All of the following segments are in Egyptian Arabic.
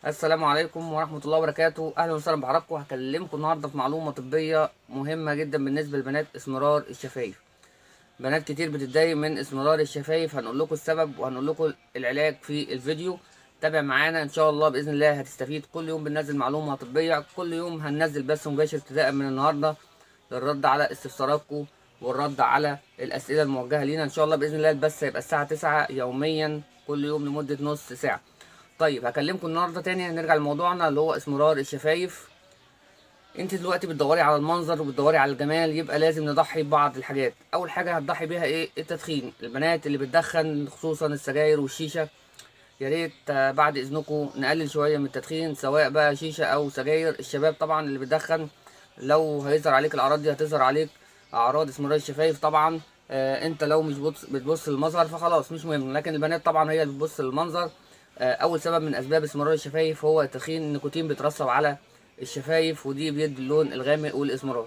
السلام عليكم ورحمة الله وبركاته أهلا وسهلا بحضراتكم هكلمكم النهاردة في معلومة طبية مهمة جدا بالنسبة لبنات اسمرار الشفايف بنات كتير بتتضايق من اسمرار الشفايف هنقول لكم السبب وهنقول لكم العلاج في الفيديو تابع معانا ان شاء الله باذن الله هتستفيد كل يوم بننزل معلومه طبيه كل يوم هننزل بث مباشر ابتداء من النهارده للرد على استفساراتكم والرد على الاسئله الموجهه لينا ان شاء الله باذن الله البث هيبقى الساعه 9 يوميا كل يوم لمده نص ساعه طيب هكلمكم النهارده تاني هنرجع لموضوعنا اللي هو اسمرار الشفايف انت دلوقتي بتدوري على المنظر وبتدوري على الجمال يبقى لازم نضحي ببعض الحاجات اول حاجه هتضحي بيها ايه التدخين البنات اللي بتدخن خصوصا السجاير والشيشه يا ريت آه، بعد اذنكم نقلل شويه من التدخين سواء بقى شيشه او سجاير الشباب طبعا اللي بتدخن لو هيظهر عليك الاعراض دي هتظهر عليك اعراض اسمرار الشفايف طبعا آه انت لو مش بتبص, بتبص للمظهر فخلاص مش مهم لكن البنات طبعا هي اللي بتبص للمنظر آه اول سبب من اسباب اسمرار الشفايف هو التدخين النيكوتين بيترسب على الشفايف ودي بيدي اللون الغامق والاسمرار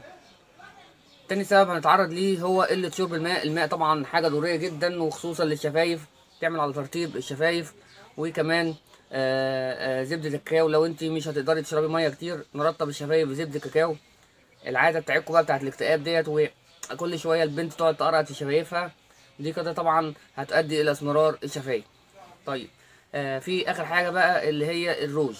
تاني سبب هنتعرض ليه هو قلة شرب الماء الماء طبعا حاجة ضرورية جدا وخصوصا للشفايف تعمل على ترطيب الشفايف وكمان آه، آه، زبدة الكاكاو لو انت مش هتقدري تشربي مية كتير نرطب الشفايف بزبدة كاكاو العادة بتاعتكم بقى بتاعت الاكتئاب ديت وكل شوية البنت تقعد تقرأ في شفايفها دي كده طبعا هتؤدي إلى اسمرار الشفايف طيب آه، في آخر حاجة بقى اللي هي الروج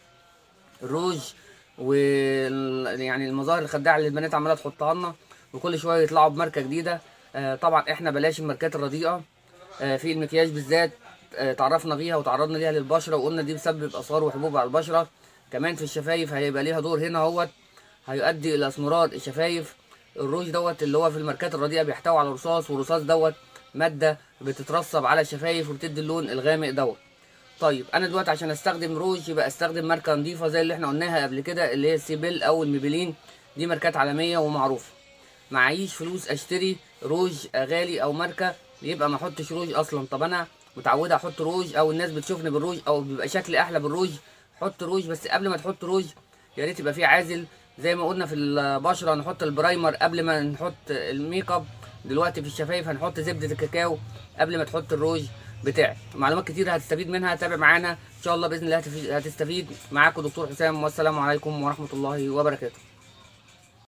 الروج و يعني المظاهر الخداعه اللي البنات عماله تحطها لنا وكل شويه يطلعوا بماركه جديده آه طبعا احنا بلاش الماركات الرديئه آه في المكياج بالذات آه تعرفنا بيها وتعرضنا ليها للبشره وقلنا دي بتسبب اثار وحبوب على البشره كمان في الشفايف هيبقى ليها دور هنا اهوت هيؤدي الى اسمرار الشفايف الروج دوت اللي هو في الماركات الرديئه بيحتوي على رصاص والرصاص دوت ماده بتترسب على الشفايف وبتدي اللون الغامق دوت طيب انا دلوقتي عشان استخدم روج يبقى استخدم ماركه نظيفه زي اللي احنا قلناها قبل كده اللي هي السيبل او الميبلين دي ماركات عالميه ومعروفه معيش فلوس اشتري روج غالي او ماركه يبقى ما احطش روج اصلا طب انا متعوده احط روج او الناس بتشوفني بالروج او بيبقى شكلي احلى بالروج حط روج بس قبل ما تحط روج يا ريت يبقى فيه عازل زي ما قلنا في البشره نحط البرايمر قبل ما نحط الميك اب دلوقتي في الشفايف هنحط زبده الكاكاو قبل ما تحط الروج بتاعي معلومات كتير هتستفيد منها تابع معانا ان شاء الله باذن الله هتفي- هتستفيد معاكم دكتور حسام والسلام عليكم ورحمه الله وبركاته